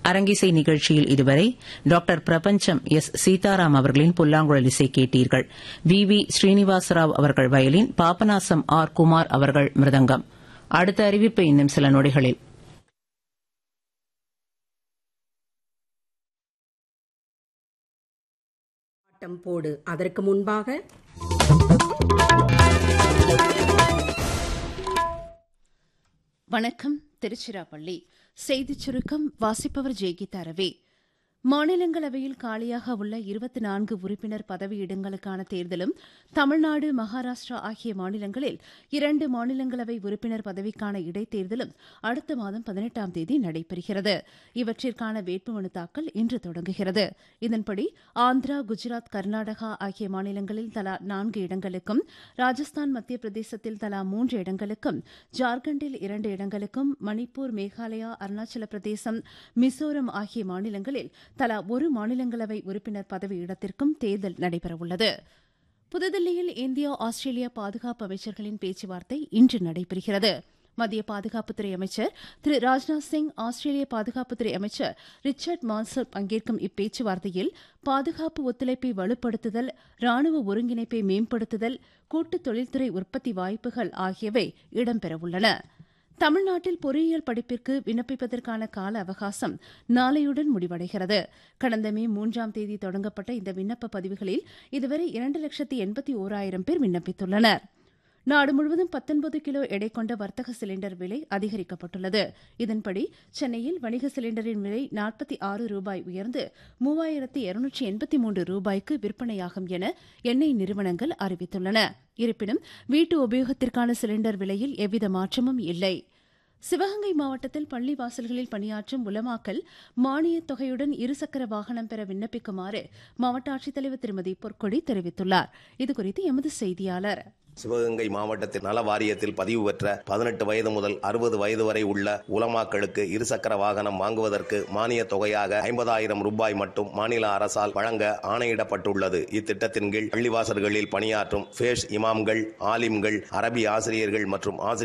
அரங்கிசை நிகழ்ச்சியில் இதுவரை டாக்டர் பிரபஞ்சம் எஸ் சீதாராம் அவர்களின் புல்லாங்குழல் இசை கேட்டீர்கள் வி வி ஸ்ரீனிவாசராவ் அவர்கள் வயலின் பாபநாசம் ஆர் குமார் அவர்கள் மிருதங்கம் அடுத்த அறிவிப்பு இன்னும் சில நொடிகளில் ஆட்டம் போடு அதற்கு முன்பாக வணக்கம் திருச்சிராப்பள்ளி செய்திச் சுருக்கம் வாசிப்பவர் ஜெய்கீதா ரவி மாநிலங்களவையில் காலியாக உள்ள இருபத்தி நான்கு உறுப்பினர் பதவியிடங்களுக்கான தேர்தலும் தமிழ்நாடு மகாராஷ்டிரா ஆகிய மாநிலங்களில் இரண்டு மாநிலங்களவை உறுப்பினர் பதவிக்கான இடைத்தேர்தலும் அடுத்த மாதம் பதினெட்டாம் தேதி நடைபெறுகிறது இவற்றிற்கான வேட்புமனு தாக்கல் இன்று தொடங்குகிறது இதன்படி ஆந்திரா குஜராத் கர்நாடகா ஆகிய மாநிலங்களில் தலா நான்கு இடங்களுக்கும் ராஜஸ்தான் மத்திய பிரதேசத்தில் தலா மூன்று இடங்களுக்கும் ஜார்க்கண்டில் இரண்டு இடங்களுக்கும் மணிப்பூர் மேகாலயா அருணாச்சல பிரதேசம் மிசோரம் ஆகிய மாநிலங்களில் தலா ஒரு மாநிலங்களவை உறுப்பினர் பதவி இடத்திற்கும் தேர்தல் நடைபெறவுள்ளது புதுதில்லியில் இந்தியா ஆஸ்திரேலியா பாதுகாப்பு அமைச்சர்களின் பேச்சுவார்த்தை இன்று நடைபெறுகிறது மத்திய பாதுகாப்புத்துறை அமைச்சர் திரு ராஜ்நாத் சிங் ஆஸ்திரேலிய பாதுகாப்புத்துறை அமைச்சர் ரிச்சர்ட் மான்சர் பங்கேற்கும் இப்பேச்சுவார்த்தையில் பாதுகாப்பு ஒத்துழைப்பை வலுப்படுத்துதல் ராணுவ ஒருங்கிணைப்பை மேம்படுத்துதல் கூட்டு தொழில்துறை உற்பத்தி வாய்ப்புகள் ஆகியவை இடம்பெறவுள்ளன தமிழ்நாட்டில் பொறியியல் படிப்பிற்கு விண்ணப்பிப்பதற்கான கால அவகாசம் நாளையுடன் முடிவடைகிறது கடந்த மே மூன்றாம் தேதி தொடங்கப்பட்ட இந்த விண்ணப்ப பதிவுகளில் இதுவரை இரண்டு லட்சத்தி எண்பத்தி ஓராயிரம் பேர் விண்ணப்பித்துள்ளனர் நாடு முழுவதும் பத்தொன்பது கிலோ எடை கொண்ட வர்த்தக சிலிண்டர் விலை அதிகரிக்கப்பட்டுள்ளது இதன்படி சென்னையில் வணிக சிலிண்டரின் விலை நாற்பத்தி ஆறு ரூபாய் உயர்ந்து மூவாயிரத்து இருநூற்றி எண்பத்தி மூன்று ரூபாய்க்கு விற்பனையாகும் என எண்ணெய் நிறுவனங்கள் அறிவித்துள்ளன இருப்பினும் வீட்டு உபயோகத்திற்கான சிலிண்டர் விலையில் எவ்வித மாற்றமும் இல்லை சிவகங்கை மாவட்டத்தில் பள்ளி வாசல்களில் பணியாற்றும் உலமாக்கல் மானியத் தொகையுடன் இருசக்கர வாகனம் பெற விண்ணப்பிக்குமாறு மாவட்ட ஆட்சித்தலைவர் திருமதி பொற்கொடி தெரிவித்துள்ளார் இதுகுறித்து எமது செய்தியாளர் சிவகங்கை மாவட்டத்தில் நல வாரியத்தில் பதிவு பெற்ற பதினெட்டு வயது முதல் அறுபது வயது வரை உள்ள உலமாக்களுக்கு இருசக்கர வாகனம் வாங்குவதற்கு மானிய தொகையாக ஐம்பதாயிரம் ரூபாய் மட்டும் மாநில அரசால் வழங்க ஆணையிடப்பட்டுள்ளது இத்திட்டத்தின் கீழ் பள்ளிவாசல்களில் பணியாற்றும் ஃபேஷ் இமாம்கள் ஆலிம்கள் அரபி ஆசிரியர்கள் மற்றும் ஆசிரியர்